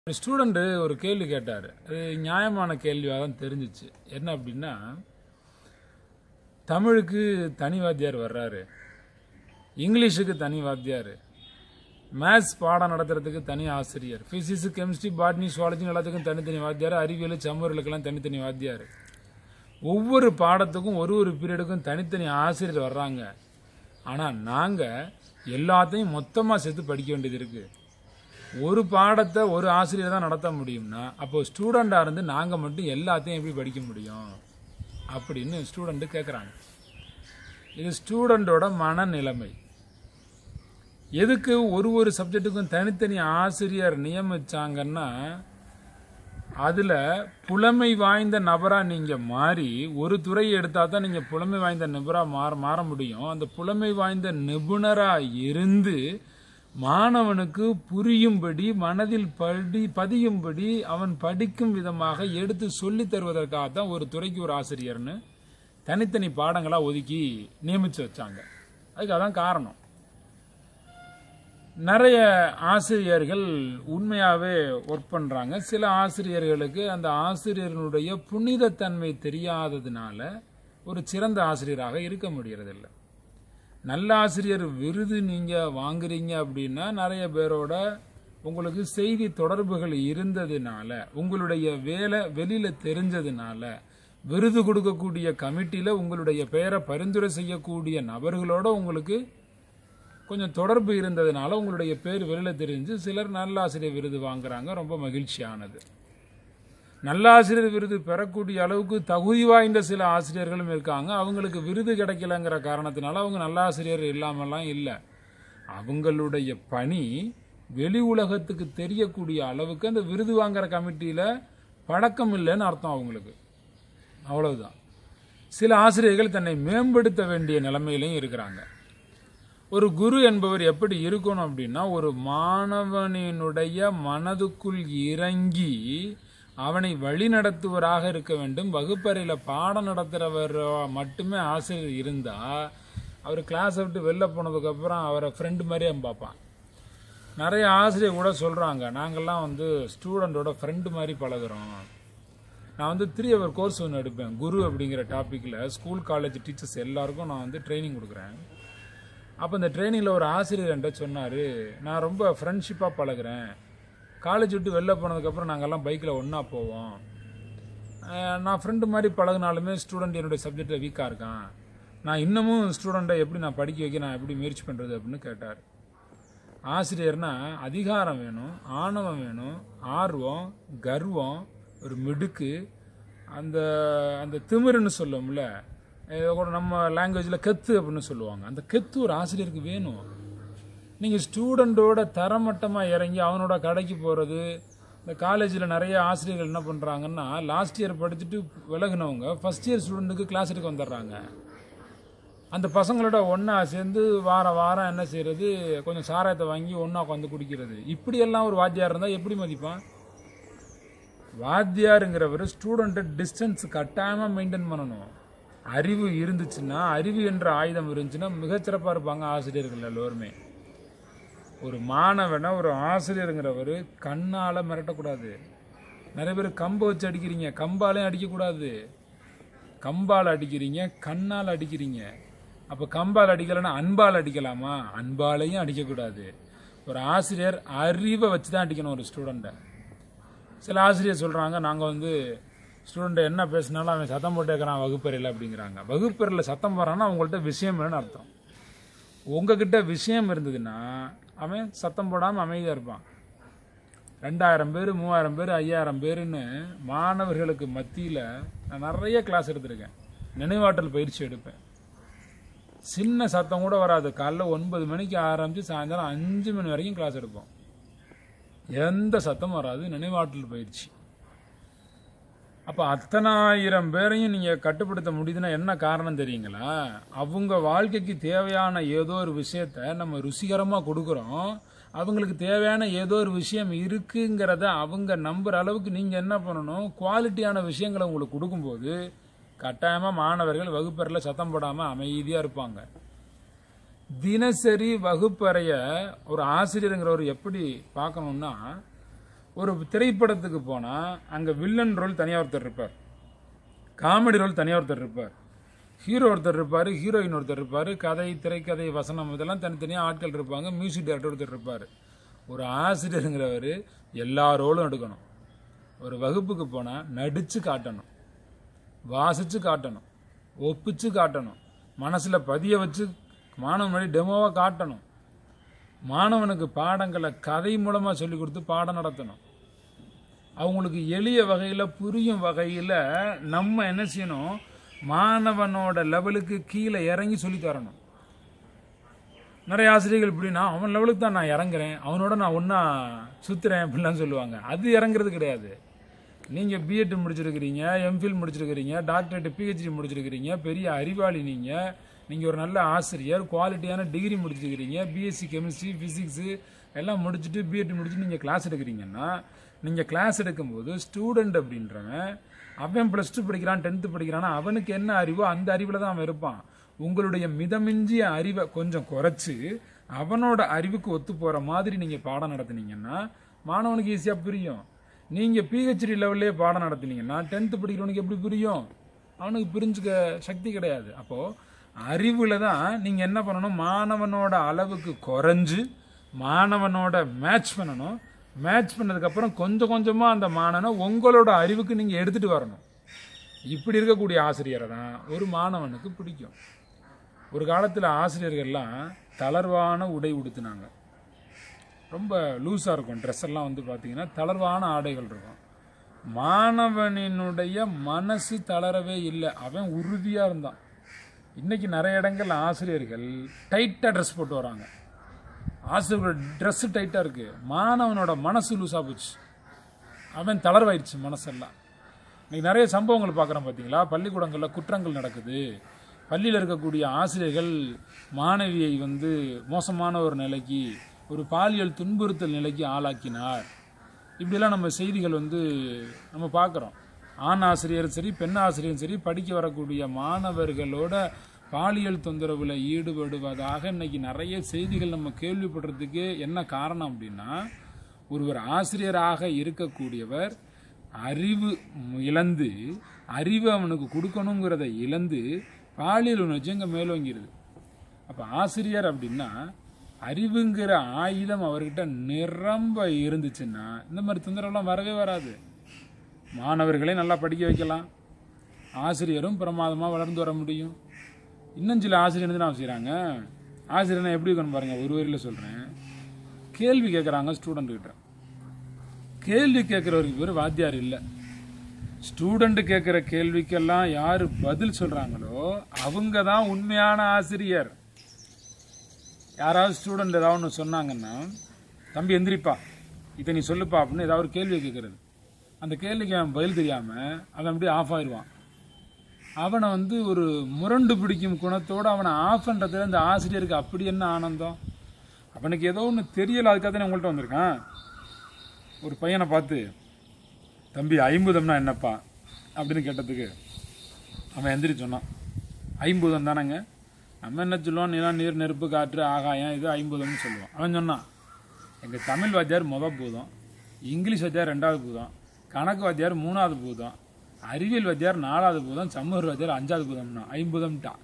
student ஒரு கேள்வி கேட்டார் அது நியாயமான கேள்வியாக தான் தெரிஞ்சிச்சு என்ன அப்படின்னா தமிழுக்கு தனி வாத்தியார் வர்றாரு இங்கிலீஷுக்கு தனி வாத்தியார் மேத்ஸ் பாடம் நடத்துறதுக்கு தனி ஆசிரியர் ஃபிசிக்ஸ் கெமிஸ்ட்ரி பாட்னி சுவாலஜி எல்லாத்துக்கும் தனித்தனி வாத்தியார் அறிவியல் சமூகங்களுக்கெல்லாம் தனித்தனி வாத்தியார் ஒவ்வொரு பாடத்துக்கும் ஒரு ஒரு பீரியடுக்கும் தனித்தனி ஆசிரியர் வர்றாங்க ஆனால் நாங்கள் எல்லாத்தையும் மொத்தமாக சேர்த்து படிக்க வேண்டியது இருக்குது ஒரு பாடத்தை ஒரு ஆசிரியர் தான் நடத்த முடியும்னா அப்போ ஸ்டூடெண்டாக இருந்து நாங்கள் மட்டும் எல்லாத்தையும் எப்படி படிக்க முடியும் அப்படின்னு ஸ்டூடெண்ட்டு கேட்குறாங்க இது ஸ்டூடெண்டோட மனநிலைமை எதுக்கு ஒரு ஒரு சப்ஜெக்ட்டுக்கும் தனித்தனி ஆசிரியர் நியமிச்சாங்கன்னா அதில் புலமை வாய்ந்த நபராக நீங்கள் மாறி ஒரு துறையை எடுத்தால் தான் நீங்கள் புலமை வாய்ந்த நிபுணராக மாற மாற முடியும் அந்த புலமை வாய்ந்த நிபுணராக இருந்து மாணவனுக்கு புரியும்படி மனதில் படி பதியும்படி அவன் படிக்கும் விதமாக எடுத்து சொல்லித் தருவதற்காக தான் ஒரு துறைக்கு ஒரு ஆசிரியர்னு தனித்தனி பாடங்களாக ஒதுக்கி நியமித்து வச்சாங்க அதுக்கு அதான் காரணம் நிறைய ஆசிரியர்கள் உண்மையாகவே ஒர்க் பண்ணுறாங்க சில ஆசிரியர்களுக்கு அந்த ஆசிரியர்களுடைய புனிதத்தன்மை தெரியாததுனால ஒரு சிறந்த ஆசிரியராக இருக்க முடியறதில்ல நல்ல ஆசிரியர் விருது நீங்கள் வாங்குறீங்க அப்படின்னா நிறைய பேரோட உங்களுக்கு செய்தி தொடர்புகள் இருந்ததுனால உங்களுடைய வேலை வெளியில் தெரிஞ்சதுனால விருது கொடுக்கக்கூடிய கமிட்டியில் உங்களுடைய பெயரை பரிந்துரை செய்யக்கூடிய நபர்களோட உங்களுக்கு கொஞ்சம் தொடர்பு இருந்ததுனால உங்களுடைய பேர் வெளியில் தெரிஞ்சு சிலர் நல்ல ஆசிரியர் விருது வாங்குறாங்க ரொம்ப மகிழ்ச்சியானது நல்ல ஆசிரியர் விருது பெறக்கூடிய அளவுக்கு தகுதி வாய்ந்த சில ஆசிரியர்களும் இருக்காங்க அவங்களுக்கு விருது கிடைக்கலங்கிற காரணத்தினால அவங்க நல்ல ஆசிரியர் இல்லாமலாம் இல்லை அவங்களுடைய பணி வெளி உலகத்துக்கு தெரியக்கூடிய அளவுக்கு அந்த விருது வாங்குற கமிட்டியில் பழக்கம் இல்லைன்னு அர்த்தம் அவங்களுக்கு அவ்வளவுதான் சில ஆசிரியர்கள் தன்னை மேம்படுத்த வேண்டிய நிலைமையிலையும் இருக்கிறாங்க ஒரு குரு என்பவர் எப்படி இருக்கணும் அப்படின்னா ஒரு மாணவனினுடைய மனதுக்குள் இறங்கி அவனை வழி நடத்துவராக இருக்க வேண்டும் வகுப்பறையில் பாடம் நடத்துகிறவர் மட்டுமே ஆசிரியர் இருந்தால் அவர் கிளாஸை விட்டு வெளில போனதுக்கப்புறம் அவரை ஃப்ரெண்டு மாதிரியே பார்ப்பான் நிறைய ஆசிரியர் கூட சொல்கிறாங்க நாங்கள்லாம் வந்து ஸ்டூடெண்ட்டோட ஃப்ரெண்டு மாதிரி பழகுறோம் நான் வந்து த்ரீ ஹவர் கோர்ஸ் ஒன்று எடுப்பேன் குரு அப்படிங்கிற டாப்பிக்கில் ஸ்கூல் காலேஜ் டீச்சர்ஸ் எல்லாருக்கும் நான் வந்து ட்ரைனிங் கொடுக்குறேன் அப்போ இந்த ட்ரைனிங்கில் ஒரு ஆசிரியர் என்கிட்ட சொன்னார் நான் ரொம்ப ஃப்ரெண்ட்ஷிப்பாக பழகுறேன் காலேஜ் விட்டு வெளில போனதுக்கப்புறம் நாங்கள்லாம் பைக்கில் ஒன்றா போவோம் அஹ் நான் ஃப்ரெண்டு மாதிரி பழகினாலுமே ஸ்டூடெண்ட் என்னுடைய சப்ஜெக்டில் வீக்காக இருக்கான் நான் இன்னமும் ஸ்டூடெண்ட்டை எப்படி நான் படிக்க வைக்க நான் எப்படி முயற்சி பண்ணுறது அப்படின்னு கேட்டார் ஆசிரியர்னா அதிகாரம் வேணும் ஆணவம் வேணும் ஆர்வம் கர்வம் ஒரு மிடுக்கு அந்த அந்த திமிருன்னு சொல்லுவோம்ல இதை கூட நம்ம லாங்குவேஜில் கெத்து அப்படின்னு சொல்லுவாங்க அந்த கெத்து ஒரு ஆசிரியருக்கு வேணும் நீங்கள் ஸ்டூடெண்ட்டோட தரமட்டமாக இறங்கி அவனோட கடைக்கு போகிறது இந்த காலேஜில் நிறைய ஆசிரியர்கள் என்ன பண்ணுறாங்கன்னா லாஸ்ட் இயர் படிச்சுட்டு விலகுனவங்க ஃபஸ்ட் இயர் ஸ்டூடெண்ட்டுக்கு கிளாஸ் எடுக்க வந்துடுறாங்க அந்த பசங்களோட ஒன்றா சேர்ந்து வாரம் வாரம் என்ன செய்யறது கொஞ்சம் சாராயத்தை வாங்கி ஒன்றா உட்காந்து குடிக்கிறது இப்படியெல்லாம் ஒரு வாத்தியார் இருந்தால் எப்படி மதிப்பான் வாத்தியாருங்கிறவர் ஸ்டூடெண்ட்டை டிஸ்டன்ஸ் கட்டாயமாக மெயின்டைன் பண்ணணும் அறிவு இருந்துச்சுன்னா அறிவு என்ற ஆயுதம் இருந்துச்சுன்னா மிகச்சிறப்பாக இருப்பாங்க ஆசிரியர்கள் எல்லோருமே ஒரு மாணவனை ஒரு ஆசிரியருங்கிறவர் கண்ணால் மிரட்டக்கூடாது நிறைய பேர் கம்பை வச்சு அடிக்கிறீங்க கம்பாலையும் அடிக்கக்கூடாது கம்பால் அடிக்கிறீங்க கண்ணால் அடிக்கிறீங்க அப்போ கம்பால் அடிக்கலைன்னா அன்பால் அடிக்கலாமா அன்பாலையும் அடிக்கக்கூடாது ஒரு ஆசிரியர் அறிவை வச்சு தான் அடிக்கணும் ஒரு ஸ்டூடெண்ட்டை சில ஆசிரியர் சொல்கிறாங்க நாங்கள் வந்து ஸ்டூடெண்ட் என்ன பேசினாலும் அவன் சத்தம் போட்டு இருக்கிறான் வகுப்பறையில் அப்படிங்கிறாங்க வகுப்பறையில் சத்தம் போடுறான்னா அவங்கள்ட்ட விஷயம் இல்லைன்னு அர்த்தம் உங்ககிட்ட விஷயம் இருந்ததுன்னா அவன் சத்தம் போடாமல் அமைதியாக இருப்பான் ரெண்டாயிரம் பேர் மூவாயிரம் பேர் ஐயாயிரம் பேருன்னு மாணவர்களுக்கு மத்தியில் நான் நிறைய கிளாஸ் எடுத்திருக்கேன் நினைவாற்றல் பயிற்சி எடுப்பேன் சின்ன சத்தம் கூட வராது காலைல ஒன்பது மணிக்கு ஆரம்பித்து சாயந்தரம் அஞ்சு மணி வரைக்கும் கிளாஸ் எடுப்போம் எந்த சத்தமும் வராது நினைவாற்றல் பயிற்சி அப்போ அத்தனாயிரம் பேரையும் நீங்கள் கட்டுப்படுத்த முடியுதுன்னா என்ன காரணம் தெரியுங்களா அவங்க வாழ்க்கைக்கு தேவையான ஏதோ ஒரு விஷயத்த நம்ம ருசிகரமாக கொடுக்குறோம் அவங்களுக்கு தேவையான ஏதோ ஒரு விஷயம் இருக்குங்கிறத அவங்க நம்புற அளவுக்கு நீங்கள் என்ன பண்ணணும் குவாலிட்டியான விஷயங்களை உங்களுக்கு கொடுக்கும்போது கட்டாயமாக மாணவர்கள் வகுப்பறையில் சத்தம் போடாமல் அமைதியாக இருப்பாங்க தினசரி வகுப்பறைய ஒரு ஆசிரியருங்கிறவர் எப்படி பார்க்கணும்னா ஒரு திரைப்படத்துக்கு போனால் அங்கே வில்லன் ரோல் தனியாக ஒருத்தர் இருப்பார் காமெடி ரோல் தனியாக ஒருத்தர் இருப்பார் ஹீரோ ஒருத்தர் இருப்பார் ஹீரோயின் ஒருத்தர் இருப்பார் கதை திரைக்கதை வசனம் இதெல்லாம் தனித்தனியாக ஆட்கள் இருப்பாங்க மியூசிக் டைரக்டர் ஒருத்தர் இருப்பார் ஒரு ஆசிரியருங்கிறவர் எல்லா ரோலும் எடுக்கணும் ஒரு வகுப்புக்கு போனால் நடித்து காட்டணும் வாசித்து காட்டணும் ஒப்பிச்சு காட்டணும் மனசில் பதிய வச்சு மாணவன் முன்னாடி டெமோவாக காட்டணும் மாணவனுக்கு பாடங்களை கதை மூலமாக சொல்லி கொடுத்து பாடம் நடத்தணும் அவங்களுக்கு எளிய வகையில் புரியும் வகையில் நம்ம என்ன செய்யணும் மாணவனோட லெவலுக்கு கீழே இறங்கி சொல்லி தரணும் நிறைய ஆசிரியர்கள் இப்படின்னா அவன் லெவலுக்கு தான் நான் இறங்குறேன் அவனோட நான் ஒன்றா சுற்றுறேன் அப்படிலாம் சொல்லுவாங்க அது இறங்குறது கிடையாது நீங்கள் பிஎட் முடிச்சிருக்கிறீங்க எம்ஃபில் முடிச்சிருக்கிறீங்க டாக்டரேட் பிஹெச்டி முடிச்சிருக்கிறீங்க பெரிய அறிவாளி நீங்கள் நீங்கள் ஒரு நல்ல ஆசிரியர் குவாலிட்டியான டிகிரி முடிச்சிருக்கிறீங்க பிஎஸ்சி கெமிஸ்ட்ரி ஃபிசிக்ஸு எல்லாம் முடிச்சுட்டு பிஎட் முடிச்சுட்டு நீங்கள் கிளாஸ் எடுக்கிறீங்கன்னா நீங்கள் கிளாஸ் எடுக்கும்போது ஸ்டூடெண்ட் அப்படின்றவன் அவன் ப்ளஸ் டூ படிக்கிறான் டென்த்து படிக்கிறான்னா அவனுக்கு என்ன அறிவோ அந்த அறிவில் தான் அவன் இருப்பான் உங்களுடைய மிதமிஞ்சிய அறிவை கொஞ்சம் குறைச்சி அவனோட அறிவுக்கு ஒத்து போகிற மாதிரி நீங்கள் பாடம் நடத்துனீங்கன்னா மாணவனுக்கு ஈஸியாக புரியும் நீங்கள் பிஹெச்டி லெவல்லே பாடம் நடத்துனீங்கன்னா டென்த்து படிக்கிறவனுக்கு எப்படி புரியும் அவனுக்கு புரிஞ்சுக்க சக்தி கிடையாது அப்போது அறிவில் தான் நீங்கள் என்ன பண்ணணும் மாணவனோட அளவுக்கு குறைஞ்சு மாணவனோட மேட்ச் பண்ணணும் மேட்ச் பண்ணதுக்கப்புறம் கொஞ்சம் கொஞ்சமாக அந்த மாணவனை உங்களோட அறிவுக்கு நீங்கள் எடுத்துகிட்டு வரணும் இப்படி இருக்கக்கூடிய ஆசிரியரை தான் ஒரு மாணவனுக்கு பிடிக்கும் ஒரு காலத்தில் ஆசிரியர்கள்லாம் தளர்வான உடை உடுத்தினாங்க ரொம்ப லூஸாக இருக்கும் ட்ரெஸ் எல்லாம் வந்து பார்த்தீங்கன்னா தளர்வான ஆடைகள் இருக்கும் மாணவனினுடைய மனசு தளரவே இல்லை அவன் உறுதியாக இருந்தான் இன்னைக்கு நிறைய இடங்கள்ல ஆசிரியர்கள் டைட்டாக ட்ரெஸ் போட்டு வராங்க ஆசிரியர்களோட ட்ரெஸ்ஸு டைட்டாக இருக்கு மாணவனோட மனசு லூஸாக போச்சு அவன் தளர்வாயிடுச்சு மனசெல்லாம் இன்னைக்கு நிறைய சம்பவங்கள் பார்க்குறோம் பார்த்தீங்களா பள்ளிக்கூடங்களில் குற்றங்கள் நடக்குது பள்ளியில் இருக்கக்கூடிய ஆசிரியர்கள் மாணவியை வந்து மோசமான ஒரு நிலைக்கு ஒரு பாலியல் துன்புறுத்தல் நிலைக்கு ஆளாக்கினார் இப்படிலாம் நம்ம செய்திகள் வந்து நம்ம பார்க்குறோம் ஆண் ஆசிரியரும் சரி பெண் ஆசிரியரும் சரி படிக்க வரக்கூடிய மாணவர்களோட பாலியல் தொந்தரவில் ஈடுபடுவதாக இன்னைக்கு நிறைய செய்திகள் நம்ம கேள்விப்படுறதுக்கு என்ன காரணம் அப்படின்னா ஒருவர் ஆசிரியராக இருக்கக்கூடியவர் அறிவு இழந்து அறிவு அவனுக்கு கொடுக்கணுங்கிறத இழந்து பாலியல் உணர்ச்சி அங்கே மேலோங்கிருது அப்போ ஆசிரியர் அப்படின்னா அறிவுங்கிற ஆயுதம் அவர்கிட்ட நிரம்ப இருந்துச்சுன்னா இந்த மாதிரி தொந்தரவுலாம் வரவே வராது மாணவர்களே நல்லா படிக்க வைக்கலாம் ஆசிரியரும் பிரமாதமாக வளர்ந்து வர முடியும் இன்னும் சில ஆசிரியர் என்ன செய்கிறாங்க ஆசிரியர் எப்படி இருக்கணும் பாருங்க ஒரு வரியில் சொல்கிறேன் கேள்வி கேட்குறாங்க ஸ்டூடெண்ட் கிட்ட கேள்வி கேட்குறவருக்கு பேர் வாத்தியார் இல்லை ஸ்டூடெண்ட் கேட்குற கேள்விக்கெல்லாம் யார் பதில் சொல்கிறாங்களோ அவங்க தான் உண்மையான ஆசிரியர் யாராவது ஸ்டூடெண்ட் ஏதாவது ஒன்று சொன்னாங்கன்னா தம்பி எந்திரிப்பா இதை நீ சொல்லுப்பா அப்படின்னு ஏதாவது ஒரு கேள்வி கேட்குறது அந்த கேள்விக்கு அவன் பதில் தெரியாமல் அவன் அப்படியே ஆஃப் ஆயிடுவான் அவனை வந்து ஒரு முரண்டு பிடிக்கும் குணத்தோடு அவனை ஆஃப் பண்ணுறதுல இந்த ஆசிரியருக்கு அப்படி என்ன ஆனந்தம் அவனுக்கு ஏதோ ஒன்று தெரியல அதுக்காக தானே உங்கள்கிட்ட வந்திருக்கான் ஒரு பையனை பார்த்து தம்பி ஐம்பதம்னா என்னப்பா அப்படின்னு கேட்டதுக்கு அவன் எந்திரிச்சு சொன்னான் ஐம்பதம் தானேங்க நம்ம என்ன சொல்லுவோம் நிலம் நீர் நெருப்பு காற்று ஆகாயம் இது ஐம்பதம்னு சொல்லுவோம் அவன் சொன்னான் எங்கள் தமிழ் வாத்தியார் முத பூதம் இங்கிலீஷ் வாத்தியார் ரெண்டாவது பூதம் கணக்கு வாத்தியார் மூணாவது பூதம் அறிவியல் வாத்தியார் நாலாவது பூதம் சமூக வாத்தியார் அஞ்சாவது பூதம்னா ஐம்பதம்ட்டான்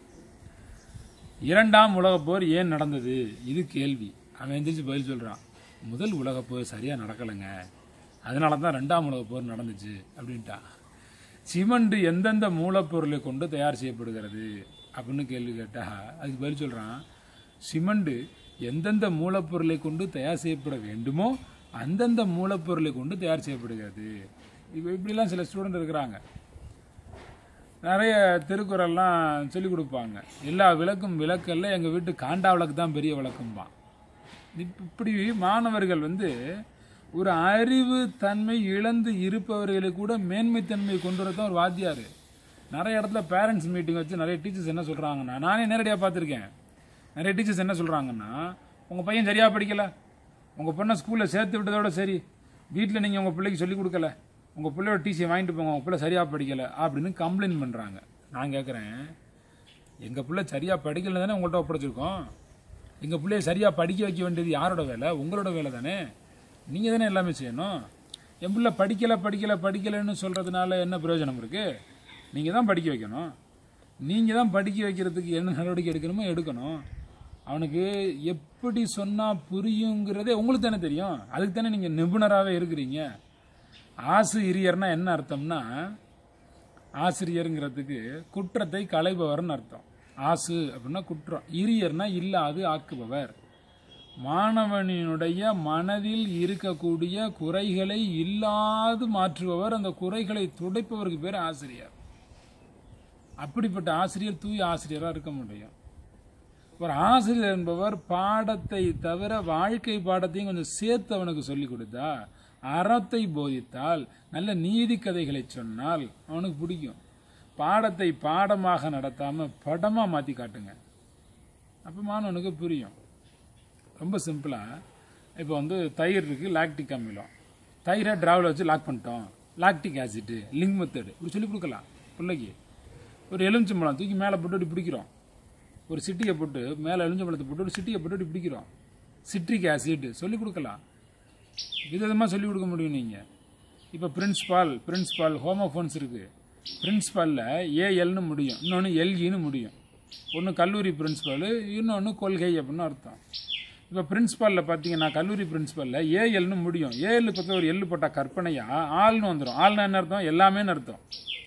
இரண்டாம் உலகப் போர் ஏன் நடந்தது இது கேள்வி அவன் எந்திரிச்சு பதில் சொல்கிறான் முதல் உலகப் போர் சரியாக நடக்கலைங்க அதனால தான் ரெண்டாம் உலகப் போர் நடந்துச்சு அப்படின்ட்டான் சிமெண்ட் எந்தெந்த மூலப்பொருளை கொண்டு தயார் செய்யப்படுகிறது அப்படின்னு கேள்வி கேட்டா அதுக்கு பதில் சொல்கிறான் சிமெண்ட் எந்தெந்த மூலப்பொருளை கொண்டு தயார் செய்யப்பட வேண்டுமோ அந்தந்த மூலப்பொருளை கொண்டு தயார் செய்யப்படுகிறது இப்போ இப்படிலாம் சில ஸ்டூடெண்ட் இருக்கிறாங்க நிறைய திருக்குறள்லாம் சொல்லிக் கொடுப்பாங்க எல்லா விளக்கும் விளக்கல்ல எங்கள் வீட்டு காண்டா விளக்கு தான் பெரிய விளக்கும்பா இப்~ இப்படி மாணவர்கள் வந்து ஒரு அறிவு தன்மை இழந்து இருப்பவர்களுக்கு கூட மேன்மைத்தன்மை கொண்டு வரதான் தான் ஒரு வாத்தியார் நிறைய இடத்துல பேரண்ட்ஸ் மீட்டிங் வச்சு நிறைய டீச்சர்ஸ் என்ன சொல்கிறாங்கன்னா நானே நேரடியாக பார்த்துருக்கேன் நிறைய டீச்சர்ஸ் என்ன சொல்கிறாங்கன்னா உங்கள் பையன் சரியாக படிக்கலை உங்கள் பொண்ணை ஸ்கூலில் சேர்த்து விட்டதோட சரி வீட்டில் நீங்கள் உங்கள் பிள்ளைக்கு சொல்லிக் கொடுக்கல உங்கள் பிள்ளையோட டிசியை வாங்கிட்டு போங்க உங்கள் பிள்ளை சரியாக படிக்கலை அப்படின்னு கம்ப்ளைண்ட் பண்ணுறாங்க நான் கேட்குறேன் எங்கள் பிள்ளை சரியாக படிக்கல தானே உங்கள்கிட்ட ஒப்படைச்சிருக்கோம் எங்கள் பிள்ளைய சரியாக படிக்க வைக்க வேண்டியது யாரோட வேலை உங்களோட வேலை தானே நீங்கள் தானே எல்லாமே செய்யணும் என் பிள்ளை படிக்கலை படிக்கலை படிக்கலைன்னு சொல்கிறதுனால என்ன பிரயோஜனம் இருக்குது நீங்கள் தான் படிக்க வைக்கணும் நீங்கள் தான் படிக்க வைக்கிறதுக்கு என்ன நடவடிக்கை எடுக்கணுமோ எடுக்கணும் அவனுக்கு எப்படி சொன்னால் புரியுங்கிறதே உங்களுக்கு தானே தெரியும் அதுக்கு தானே நீங்கள் நிபுணராகவே இருக்கிறீங்க ஆசிரியர்னா என்ன அர்த்தம்னா ஆசிரியருங்கிறதுக்கு குற்றத்தை களைபவர்னு அர்த்தம் ஆசு அப்படின்னா குற்றம் இரியர்னா இல்லாது ஆக்குபவர் மாணவனினுடைய மனதில் இருக்கக்கூடிய குறைகளை இல்லாது மாற்றுபவர் அந்த குறைகளை துடைப்பவருக்கு பேர் ஆசிரியர் அப்படிப்பட்ட ஆசிரியர் தூய ஆசிரியராக இருக்க முடியும் ஒரு ஆசிரியர் என்பவர் பாடத்தை தவிர வாழ்க்கை பாடத்தையும் கொஞ்சம் சேர்த்து அவனுக்கு சொல்லிக் கொடுத்தா அறத்தை போதித்தால் நல்ல நீதி கதைகளை சொன்னால் அவனுக்கு பிடிக்கும் பாடத்தை பாடமாக நடத்தாமல் படமாக மாற்றி காட்டுங்க அப்போ மாணவனுக்கு புரியும் ரொம்ப சிம்பிளாக இப்போ வந்து தயிர் இருக்குது லாக்டிக் அமிலம் தயிரை டிராவலை வச்சு லாக் பண்ணிட்டோம் லாக்டிக் ஆசிட்டு லிங்க் மெத்தடு இப்படி சொல்லி கொடுக்கலாம் பிள்ளைக்கு ஒரு எலுமிச்சம்பழம் தூக்கி மேலே போட்டு இப்படி பிடிக்கிறோம் ஒரு சிட்டியை போட்டு மேலே எலுமிச்சம்பழத்தை போட்டு ஒரு சிட்டியை போட்டு இப்படி பிடிக்கிறோம் சிட்ரிக் ஆசிட் சொல்லி கொடுக்கலாம் விதவிதமாக சொல்லி கொடுக்க முடியும் நீங்கள் இப்போ பிரின்ஸ்பால் பிரின்ஸ்பால் ஹோமோஃபோன்ஸ் இருக்குது பிரின்ஸ்பாலில் ஏஎல்னு முடியும் இன்னொன்று எல்இன்னு முடியும் ஒன்று கல்லூரி பிரின்ஸ்பால் இன்னொன்று கொள்கை அப்படின்னு அர்த்தம் இப்போ பிரின்ஸ்பாலில் பார்த்தீங்கன்னா கல்லூரி பிரின்ஸ்பாலில் ஏஎல்னு முடியும் ஏஎல் பக்கத்தில் ஒரு எள்ளு போட்டால் கற்பனையாக ஆள்னு வந்துடும் ஆள்னா என்ன அர்த்தம் எல்லாமேன்னு அர்த்தம்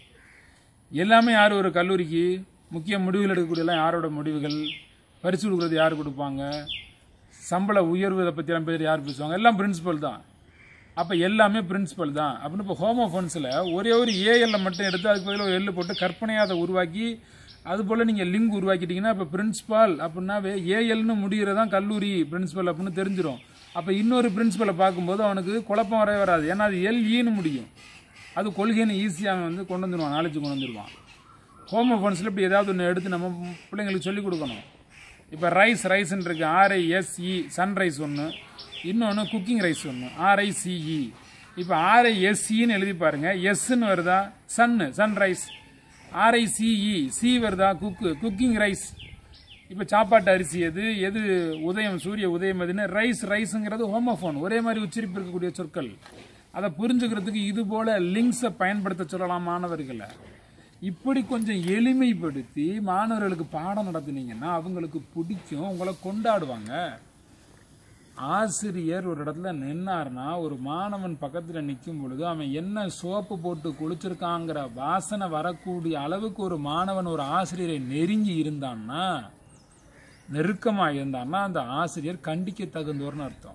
எல்லாமே யார் ஒரு கல்லூரிக்கு முக்கிய முடிவுகள் எடுக்கக்கூடியலாம் யாரோட முடிவுகள் பரிசு கொடுக்குறது யார் கொடுப்பாங்க சம்பள உயர்வு இதை பற்றிலாம் பேர் யார் பேசுவாங்க எல்லாம் பிரின்சிபல் தான் அப்போ எல்லாமே பிரின்சிபல் தான் அப்படின்னு இப்போ ஹோமோஃபோன்ஸில் ஒரே ஒரு ஏஎல்ல மட்டும் எடுத்து அதுக்கு பதிலாக ஒரு எள்ளு போட்டு கற்பனையாக அதை உருவாக்கி அது போல் நீங்கள் லிங்க் உருவாக்கிட்டீங்கன்னா இப்போ பிரின்சிபால் அப்படின்னாவே ஏஎல்னு முடிகிறதான் கல்லூரி பிரின்சிபல் அப்படின்னு தெரிஞ்சிடும் அப்போ இன்னொரு பிரின்சிபலை பார்க்கும்போது அவனுக்கு குழப்பம் வரவே வராது ஏன்னா அது எல்இன்னு முடியும் அது கொள்கைன்னு ஈஸியாக வந்து கொண்டு வந்துடுவான் நாலேஜ் கொண்டு வந்துடுவான் ஹோமோஃபோன்ஸில் இப்படி ஏதாவது ஒன்று எடுத்து நம்ம பிள்ளைங்களுக்கு சொல்லிக் கொடுக்கணும் இப்போ ரைஸ் ரைஸ்ன்னு இருக்கு ஆர்ஐஎஸ்இ சன்ரைஸ் ஒன்று இன்னொன்று குக்கிங் ரைஸ் ஒன்று ஆர்ஐசிஇ இப்போ ஆர்ஐஎஸ்இன்னு எழுதி பாருங்க எஸ்ன்னு வருதா சன்னு சன்ரைஸ் ஆர்ஐசிஇ சி வருதா குக்கு குக்கிங் ரைஸ் இப்போ சாப்பாட்டு அரிசி எது எது உதயம் சூரிய உதயம் எதுன்னு ரைஸ் ரைஸுங்கிறது ஹோமோஃபோன் ஒரே மாதிரி உச்சரிப்பு இருக்கக்கூடிய சொற்கள் அதை புரிஞ்சுக்கிறதுக்கு இது போல லிங்க்ஸை பயன்படுத்த சொல்லலாம் மாணவர்களை இப்படி கொஞ்சம் எளிமைப்படுத்தி மாணவர்களுக்கு பாடம் நடத்துனீங்கன்னா அவங்களுக்கு பிடிக்கும் உங்களை கொண்டாடுவாங்க ஆசிரியர் ஒரு இடத்துல நின்னார்னா ஒரு மாணவன் பக்கத்தில் நிற்கும் பொழுது அவன் என்ன சோப்பு போட்டு குளிச்சிருக்காங்கிற வாசனை வரக்கூடிய அளவுக்கு ஒரு மாணவன் ஒரு ஆசிரியரை நெருங்கி இருந்தான்னா நெருக்கமாக இருந்தான்னா அந்த ஆசிரியர் கண்டிக்க தகுந்தோர்னு அர்த்தம்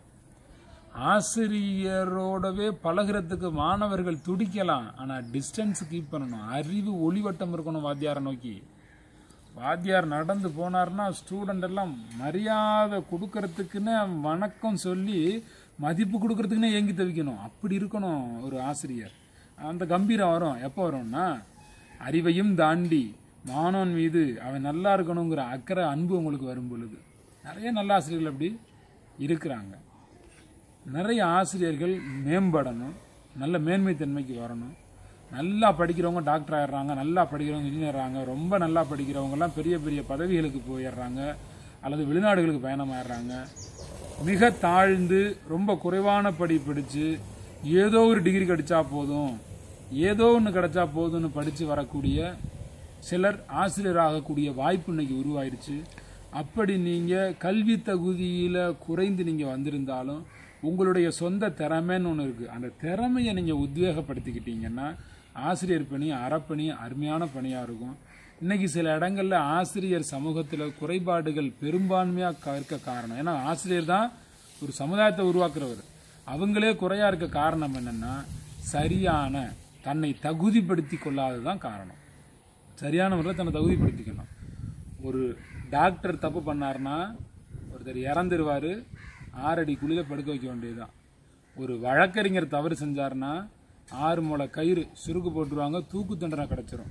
ஆசிரியரோடவே பழகுறதுக்கு மாணவர்கள் துடிக்கலாம் ஆனால் டிஸ்டன்ஸ் கீப் பண்ணணும் அறிவு ஒளிவட்டம் இருக்கணும் வாத்தியாரை நோக்கி வாத்தியார் நடந்து போனார்னா ஸ்டூடெண்ட் எல்லாம் மரியாதை கொடுக்கறதுக்குன்னு வணக்கம் சொல்லி மதிப்பு கொடுக்கறதுக்குன்னே ஏங்கி தவிக்கணும் அப்படி இருக்கணும் ஒரு ஆசிரியர் அந்த கம்பீரம் வரும் எப்போ வரும்னா அறிவையும் தாண்டி மாணவன் மீது அவன் நல்லா இருக்கணுங்கிற அக்கறை அன்பு உங்களுக்கு வரும் பொழுது நிறைய நல்ல ஆசிரியர்கள் அப்படி இருக்கிறாங்க நிறைய ஆசிரியர்கள் மேம்படணும் நல்ல மேன்மைத்தன்மைக்கு வரணும் நல்லா படிக்கிறவங்க டாக்டர் ஆயிடுறாங்க நல்லா படிக்கிறவங்க இன்ஜினியர் ஆகிறாங்க ரொம்ப நல்லா படிக்கிறவங்கலாம் பெரிய பெரிய பதவிகளுக்கு போயிடுறாங்க அல்லது வெளிநாடுகளுக்கு பயணமாயிடுறாங்க மிக தாழ்ந்து ரொம்ப குறைவான படி படித்து ஏதோ ஒரு டிகிரி கிடைச்சா போதும் ஏதோ ஒன்று கிடைச்சா போதும்னு படித்து வரக்கூடிய சிலர் ஆசிரியர் ஆகக்கூடிய வாய்ப்பு இன்னைக்கு உருவாயிருச்சு அப்படி நீங்கள் கல்வி தகுதியில் குறைந்து நீங்கள் வந்திருந்தாலும் உங்களுடைய சொந்த திறமைன்னு ஒன்று இருக்குது அந்த திறமையை நீங்கள் உத்வேகப்படுத்திக்கிட்டீங்கன்னா ஆசிரியர் பணி அறப்பணி அருமையான பணியாக இருக்கும் இன்னைக்கு சில இடங்கள்ல ஆசிரியர் சமூகத்தில் குறைபாடுகள் பெரும்பான்மையாக இருக்க காரணம் ஏன்னா ஆசிரியர் தான் ஒரு சமுதாயத்தை உருவாக்குறவர் அவங்களே குறையா இருக்க காரணம் என்னன்னா சரியான தன்னை தகுதிப்படுத்தி கொள்ளாததான் காரணம் சரியான முறையில் தன்னை தகுதிப்படுத்திக்கணும் ஒரு டாக்டர் தப்பு பண்ணார்னா ஒருத்தர் இறந்துருவாரு ஆறடி குழியில படுக்க வைக்க வேண்டியதுதான் ஒரு வழக்கறிஞர் தவறு செஞ்சாருன்னா ஆறு முளை கயிறு சுருக்கு போட்டுருவாங்க தூக்கு தண்டனை கிடைச்சிரும்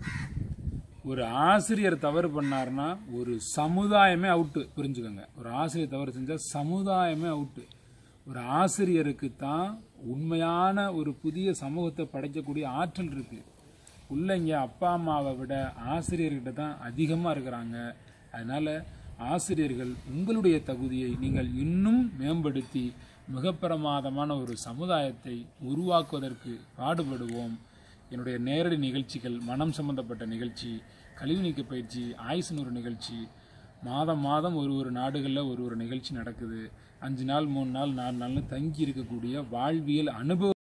ஒரு ஆசிரியர் தவறு பண்ணாருன்னா ஒரு சமுதாயமே அவுட்டு புரிஞ்சுக்கோங்க ஒரு ஆசிரியர் தவறு செஞ்சா சமுதாயமே அவுட்டு ஒரு ஆசிரியருக்கு தான் உண்மையான ஒரு புதிய சமூகத்தை படைக்கக்கூடிய ஆற்றல் இருக்கு பிள்ளைங்க அப்பா அம்மாவை விட ஆசிரியர்கிட்ட தான் அதிகமாக இருக்கிறாங்க அதனால ஆசிரியர்கள் உங்களுடைய தகுதியை நீங்கள் இன்னும் மேம்படுத்தி மிக பிரமாதமான ஒரு சமுதாயத்தை உருவாக்குவதற்கு பாடுபடுவோம் என்னுடைய நேரடி நிகழ்ச்சிகள் மனம் சம்பந்தப்பட்ட நிகழ்ச்சி கழிவு நீக்க பயிற்சி ஆயுசு நூறு நிகழ்ச்சி மாதம் மாதம் ஒரு ஒரு நாடுகளில் ஒரு ஒரு நிகழ்ச்சி நடக்குது அஞ்சு நாள் மூணு நாள் நாலு நாள்னு தங்கி இருக்கக்கூடிய வாழ்வியல் அனுபவ